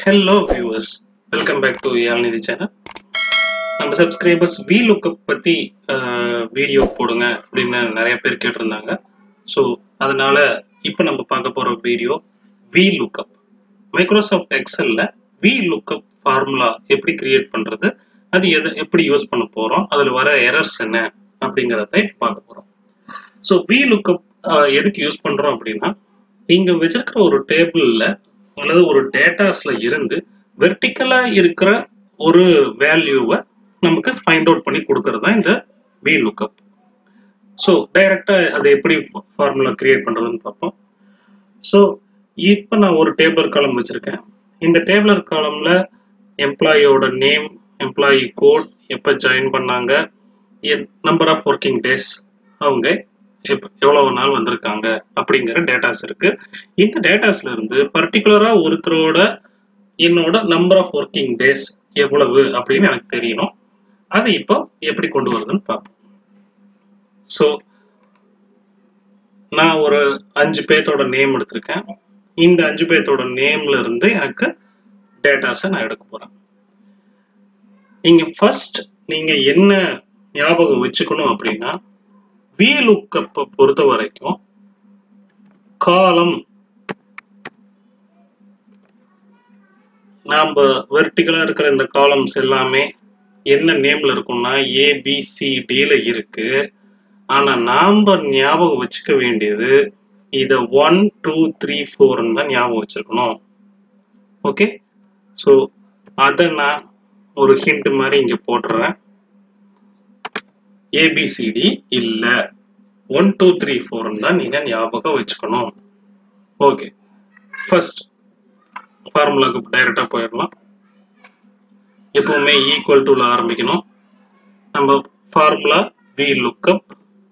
hello viewers welcome back to Yazhnidhi channel நம்ம subscribers V lookup பற்றி video போடுங்க அப்படின்னு நிறைய பேர் கேட்டிருந்தாங்க ஸோ அதனால இப்போ நம்ம பார்க்க போகிற வீடியோ வி லுக்கப் மைக்ரோசாஃப்ட் எக்ஸலில் வி லுக்கப் ஃபார்முலா எப்படி கிரியேட் பண்ணுறது அது எதை எப்படி யூஸ் பண்ண போகிறோம் அதில் வர எரர்ஸ் என்ன அப்படிங்கிறத பார்க்க போகிறோம் ஸோ வி லுக்கப் எதுக்கு யூஸ் பண்ணுறோம் அப்படின்னா நீங்கள் வச்சிருக்கிற ஒரு டேபிளில் அல்லது ஒரு டேட்டாஸ்ல இருந்து வெர்டிக்கலா இருக்கிற ஒரு வேல்யூவை நமக்கு ஃபைண்ட் அவுட் பண்ணி கொடுக்கறது தான் இந்த வி லுக்கப் ஸோ டைரக்டா அதை எப்படி ஃபார்முலா கிரியேட் பண்றதுன்னு பார்ப்போம் ஸோ இப்போ நான் ஒரு டேபிள் காலம் வச்சிருக்கேன் இந்த டேபிளர் காலம்ல எம்ப்ளாயியோட நேம் எம்ப்ளாயி கோட் எப்போ ஜாயின் பண்ணாங்க நம்பர் ஆஃப் ஒர்க்கிங் டேஸ் அவங்க எப்- எவ்வளவு நாள் வந்திருக்காங்க அப்படிங்கிற டேட்டாஸ் இருக்கு இந்த டேட்டாஸ்ல இருந்து பர்டிகுலரா ஒருத்தரோட என்னோட நம்பர் ஆஃப் ஒர்க்கிங் டேஸ் எவ்வளவு அப்படின்னு எனக்கு தெரியணும் அதை இப்போ எப்படி கொண்டு வருதுன்னு பார்ப்போம் ஸோ நான் ஒரு அஞ்சு பேர்த்தோட நேம் எடுத்திருக்கேன் இந்த அஞ்சு பேர்த்தோட நேம்ல இருந்து எனக்கு டேட்டாஸை நான் எடுக்க போறேன் நீங்க ஃபர்ஸ்ட் நீங்க என்ன ஞாபகம் வச்சுக்கணும் அப்படின்னா விலுக்கப்பை பொறுத்த வரைக்கும் காலம் நாம வெர்டிகலா இருக்கிற இந்த காலம்ஸ் எல்லாமே என்ன நேம்ல இருக்கும்னா ஏ பி சி டில இருக்கு ஆனா நாம ஞாபகம் வச்சுக்க வேண்டியது இத ஒன் டூ த்ரீ ஃபோர்னு தான் ஞாபகம் வச்சிருக்கணும் ஓகே ஸோ அதை நான் ஒரு ஹிண்ட் மாதிரி இங்க போட்டுறேன் ஏபிசிடி இல்ல ஒன் டூ த்ரீ ஃபோர்னு தான் நீங்க ஞாபகம் வச்சுக்கணும் ஓகே ஃபர்ஸ்ட் ஃபார்முலாக்கு டைரக்டா போயிடலாம் எப்பவுமே ஈக்குவல் டுல ஆரம்பிக்கணும் நம்ம ஃபார்முலா வி லுக்கப்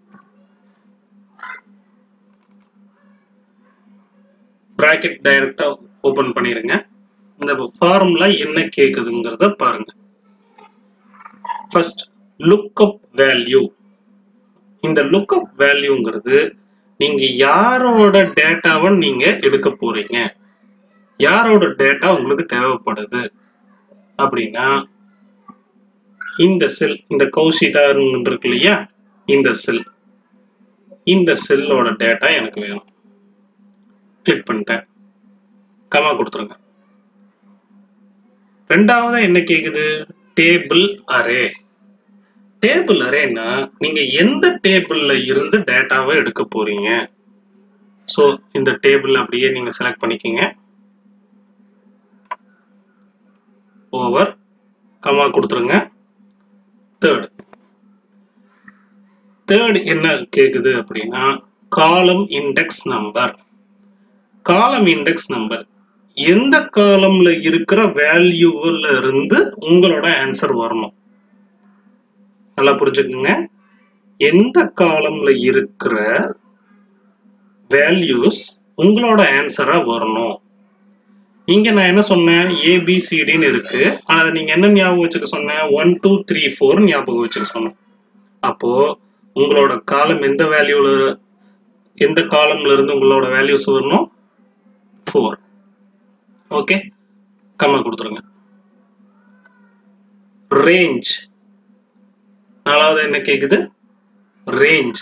பிராக்கெட் டைரக்டா ஓபன் பண்ணிருங்க இந்த ஃபார்முலா என்ன கேக்குதுங்கிறத பாருங்க ஃபர்ஸ்ட் லுக்கப் வேல்யூ இந்த லுக்கப் வேல்யூங்கிறது நீங்க யாரோட டேட்டாவை நீங்க எடுக்க போறீங்க யாரோட டேட்டா உங்களுக்கு தேவைப்படுது அப்படின்னா இந்த செல் இந்த கௌஷிதா இருக்கு இல்லையா இந்த செல் இந்த செல்லோட டேட்டா எனக்கு வேணும் கிளிக் பண்ணிட்டேன் கமா கொடுத்துருங்க ரெண்டாவது என்ன கேக்குது டேபிள் அரே டேபிள் அரேன்னா நீங்க எந்த டேபிள்ல இருந்து டேட்டாவை எடுக்க போறீங்க ஸோ இந்த டேபிள் அப்படியே நீங்க செலக்ட் பண்ணிக்கங்க ஓவர் கமா கொடுத்துருங்க தேர்ட் தேர்ட் என்ன கேக்குது அப்படின்னா column index number column index number எந்த காலம்ல இருக்கிற வேல்யூல இருந்து உங்களோட ஆன்சர் வரணும் நல்லா புரிஞ்சுக்குங்க எந்த காலம்ல இருக்கிற வேல்யூஸ் உங்களோட ஆன்சரா வரணும் இங்க நான் என்ன சொன்னேன் ஏபிசிடின்னு இருக்கு ஆனா நீங்க என்ன ஞாபகம் வச்சுக்க சொன்னேன் ஒன் டூ த்ரீ ஃபோர் ஞாபகம் வச்சுக்க சொன்னேன் அப்போ உங்களோட காலம் எந்த வேல்யூல எந்த காலம்ல இருந்து உங்களோட வேல்யூஸ் வரணும் ஃபோர் ஓகே கம்மா கொடுத்துருங்க ரேஞ்ச் நாலாவது என்ன கேக்குது ரேஞ்ச்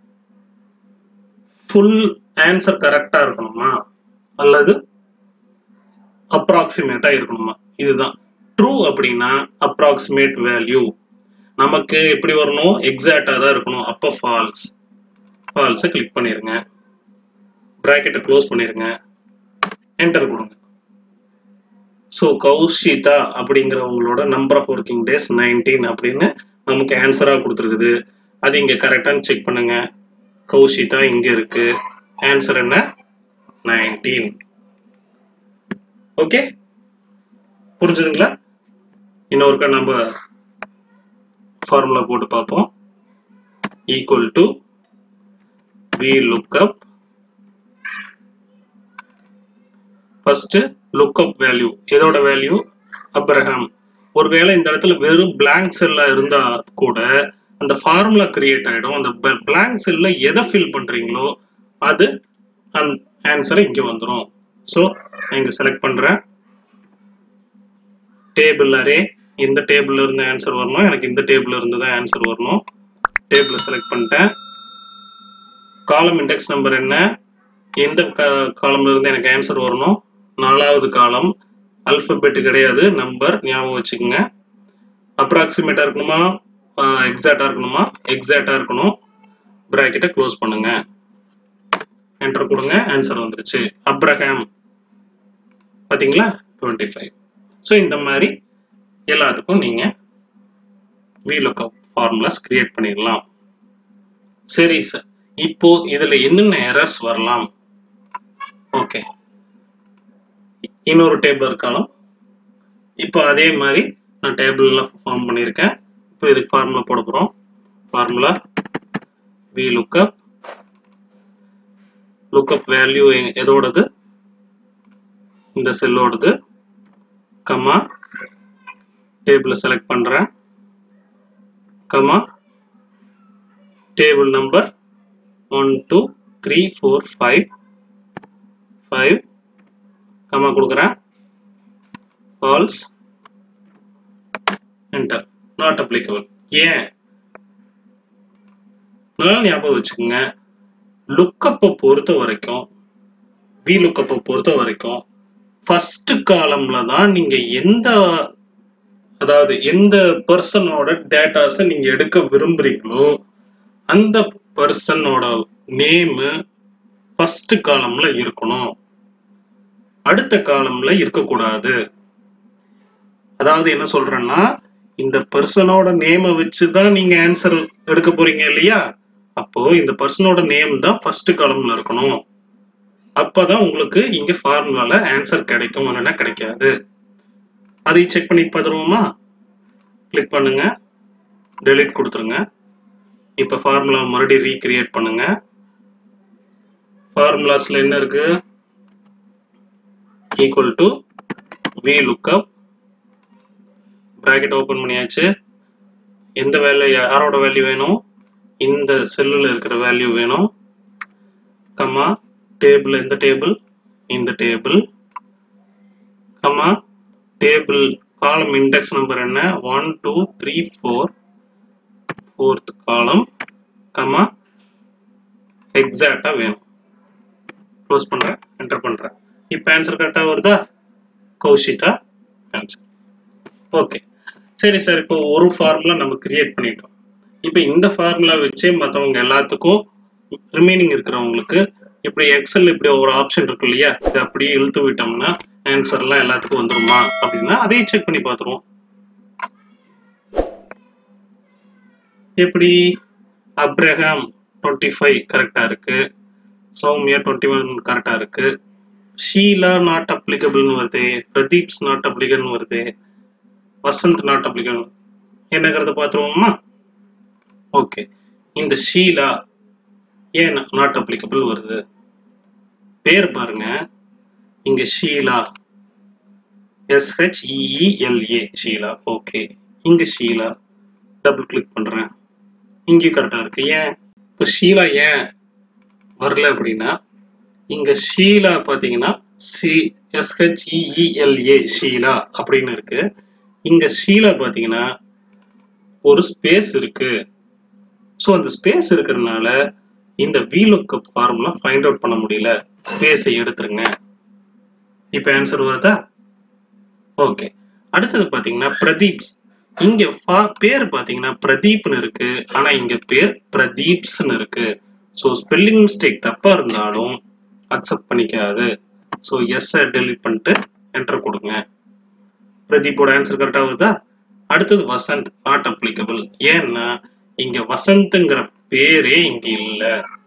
ஃபுல் ஆன்சர் கரெக்டா இருக்கணுமா அல்லது அப்ராக்சிமேட்டா இருக்கணுமா இதுதான் ட்ரூ அப்படின்னா அப்ராக்சிமேட் வேல்யூ நமக்கு எப்படி வரணும் எக்ஸாக்டா தான் இருக்கணும் அப்போ ஃபால்ஸ் ஃபால்ஸை கிளிக் பண்ணிருங்க ப்ராக்கெட்டை க்ளோஸ் பண்ணிருங்க என்டர் கொடுங்க ஸோ கௌஷிதா அப்படிங்கிறவங்களோட number of working days nineteen அப்படின்னு நமக்கு ஆன்சராக கொடுத்துருக்குது அது இங்கே கரெக்டானு செக் பண்ணுங்க கௌஷிதா இங்கே இருக்கு ஆன்சர் என்ன நைன்டீன் ஓகே புரிஞ்சுதுங்களா இன்னொருக்கா நம்ம ஃபார்முலா போட்டு பார்ப்போம் equal to V lookup first lookup value எதோட வேல்யூ அப்ரஹாம் ஒருவேளை இந்த இடத்துல வெறும் பிளாங்க் செல்லா இருந்தா கூட அந்த ஃபார்முலா கிரியேட் ஆயிடும் அந்த பிளாங்க் செல்ல எதை ஃபில் பண்றீங்களோ அது அந்த ஆன்சர் இங்க வந்துடும் ஸோ நான் இங்க செலக்ட் பண்றேன் டேபிள் அரே இந்த டேபிள்ல இருந்து ஆன்சர் வரணும் எனக்கு இந்த டேபிள்ல இருந்து தான் ஆன்சர் வரணும் டேபிளை செலக்ட் பண்ணிட்டேன் காலம் இண்டெக்ஸ் நம்பர் என்ன எந்த காலம்ல இருந்து எனக்கு ஆன்சர் வரணும் நாலாவது காலம் அல்பபெட் கிடையாது நம்பர் ஞாபகம் வச்சுக்கோங்க அப்ராக்சிமேட்டா இருக்கணுமா எக்ஸாக்டா இருக்கணுமா எக்ஸாக்டா இருக்கணும் பிராக்கெட்டை க்ளோஸ் பண்ணுங்க என்டர் கொடுங்க ஆன்சர் வந்துருச்சு அப்ரஹாம் பாத்தீங்களா டுவெண்ட்டி ஃபைவ் ஸோ இந்த மாதிரி எல்லாத்துக்கும் நீங்க விலுக்கப் ஃபார்முலாஸ் கிரியேட் பண்ணிடலாம் சரி சார் இப்போ இதுல என்னென்ன எரர்ஸ் வரலாம் ஓகே இன்னொரு டேபிள் இருக்காலும் இப்போ அதே மாதிரி நான் டேபிள்லாம் ஃபார்ம் பண்ணியிருக்கேன் இப்போ இதுக்கு ஃபார்முலா போட போகிறோம் formula V lookup lookup value எதோடது இந்த செல்லோடது கமா டேபிளை செலக்ட் பண்ணுறேன் comma table number one two three four five five comma கொடுக்குறேன் ஃபால்ஸ் என்டர் நாட் அப்ளிகபிள் ஏன் நல்லா ஞாபகம் வச்சுக்கோங்க லுக்கப்பை பொறுத்த வரைக்கும் வி லுக்கப்பை பொறுத்த வரைக்கும் ஃபர்ஸ்ட் காலம்ல தான் நீங்க எந்த அதாவது எந்த பர்சனோட டேட்டாஸை நீங்க எடுக்க விரும்புறீங்களோ அந்த பர்சனோட நேமு ஃபர்ஸ்ட் காலம்ல இருக்கணும் அடுத்த காலம்ல இருக்கக்கூடாது அதாவது என்ன சொல்றேன்னா இந்த பர்சனோட நேமை வச்சு தான் நீங்க ஆன்சர் எடுக்க போறீங்க இல்லையா அப்போ இந்த பர்சனோட நேம் தான் ஃபர்ஸ்ட் காலம்ல இருக்கணும் அப்பதான் உங்களுக்கு இங்க ஃபார்முலால ஆன்சர் கிடைக்கும் இல்லைன்னா கிடைக்காது அதை செக் பண்ணி பார்த்துருவோமா கிளிக் பண்ணுங்க டெலிட் கொடுத்துருங்க இப்போ ஃபார்முலா மறுபடியும் ரீக்ரியேட் பண்ணுங்க ஃபார்முலாஸ்ல என்ன இருக்கு equal to V lookup bracket open பண்ணியாச்சு எந்த வேல்யூ யாரோட வேல்யூ வேணும் இந்த செல்லில் இருக்கிற வேல்யூ வேணும் கம்மா டேபிள் எந்த டேபிள் இந்த table comma table column index number என்ன one two three four fourth column comma எக்ஸாக்டாக வேணும் க்ளோஸ் பண்ணுறேன் என்டர் பண்ணுறேன் இப்போ ஆன்சர் கரெக்டாக வருதா கௌஷிகா ஆன்சர் ஓகே சரி சார் இப்போ ஒரு ஃபார்முலா நம்ம கிரியேட் பண்ணிட்டோம் இப்போ இந்த ஃபார்முலா வச்சே மற்றவங்க எல்லாத்துக்கும் ரிமைனிங் இருக்கிறவங்களுக்கு இப்படி எக்ஸல் இப்படி ஒரு ஆப்ஷன் இருக்கு இல்லையா இதை அப்படியே இழுத்து விட்டோம்னா ஆன்சர்லாம் எல்லாத்துக்கும் வந்துருமா அப்படின்னா அதையும் செக் பண்ணி பார்த்துருவோம் எப்படி அப்ரஹாம் டுவெண்ட்டி ஃபைவ் கரெக்டாக இருக்கு சௌமியா டுவெண்ட்டி ஒன் கரெக்டாக இருக்கு ஷீலா நாட் அப்ளிகபிள்னு வருது பிரதீப்ஸ் நாட் அப்ளிகபிள்னு வருது வசந்த் நாட் அப்ளிகபிள் என்னங்கிறத பார்த்துருவோமா ஓகே இந்த ஷீலா ஏன் நாட் அப்ளிகபிள் வருது பேர் பாருங்க இங்க ஷீலா எஸ்ஹெச்இஇஎல்ஏ ஷீலா ஓகே இங்க ஷீலா டபுள் கிளிக் பண்றேன் இங்கேயும் கரெக்டா இருக்கு ஏன் இப்போ ஷீலா ஏன் வரல அப்படின்னா இங்க ஷீலா பாத்தீங்கன்னா சி எஸ்ஹெச்இஇஎல்ஏ ஷீலா அப்படின்னு இருக்கு இங்க ஷீலா பாத்தீங்கன்னா ஒரு ஸ்பேஸ் இருக்கு ஸோ அந்த ஸ்பேஸ் இருக்கிறதுனால இந்த விலுக்கப் ஃபார்முலா ஃபைண்ட் அவுட் பண்ண முடியல ஸ்பேஸை எடுத்துருங்க இப்போ ஆன்சர் வருதா ஓகே அடுத்தது பார்த்தீங்கன்னா பிரதீப்ஸ் இங்க பேர் பார்த்தீங்கன்னா பிரதீப்னு இருக்கு ஆனா இங்க பேர் பிரதீப்ஸ்னு இருக்கு ஸோ ஸ்பெல்லிங் மிஸ்டேக் தப்பா இருந்தாலும் அக்செப்ட் பண்ணிக்காது ஸோ எஸ் டெலிட் பண்ணிட்டு என்டர் கொடுங்க பிரதீப்போட ஆன்சர் கரெக்டாக வருதா அடுத்தது வசந்த் நாட் அப்ளிகபிள் ஏன்னா இங்க வசந்த்ங்கிற பேரே இங்க இல்ல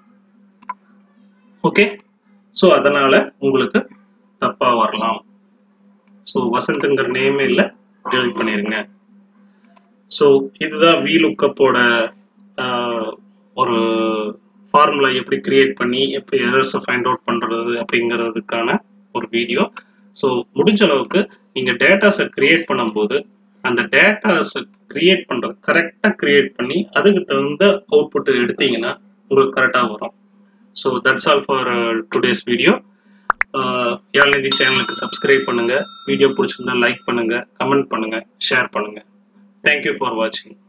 ஓகே ஸோ அதனால உங்களுக்கு தப்பா வரலாம் ஸோ வசந்த்ங்கிற நேமே இல்லை டெலிட் பண்ணிருங்க ஸோ இதுதான் வி லுக்கப்போட ஒரு ஃபார்முலா எப்படி கிரியேட் பண்ணி எப்படி எரர்ஸை ஃபைண்ட் அவுட் பண்ணுறது அப்படிங்கிறதுக்கான ஒரு வீடியோ ஸோ முடிஞ்ச அளவுக்கு நீங்கள் டேட்டாஸை கிரியேட் பண்ணும்போது அந்த டேட்டாஸை கிரியேட் பண்ணுறது கரெக்டாக கிரியேட் பண்ணி அதுக்கு தகுந்த அவுட்புட் எடுத்தீங்கன்னா உங்களுக்கு கரெக்டாக வரும் so that's all for today's video Yazhnidhi சேனலுக்கு சப்ஸ்கிரைப் பண்ணுங்க வீடியோ பிடிச்சிருந்தா லைக் பண்ணுங்க கமெண்ட் பண்ணுங்க ஷேர் பண்ணுங்க தேங்க்யூ ஃபார் வாட்சிங்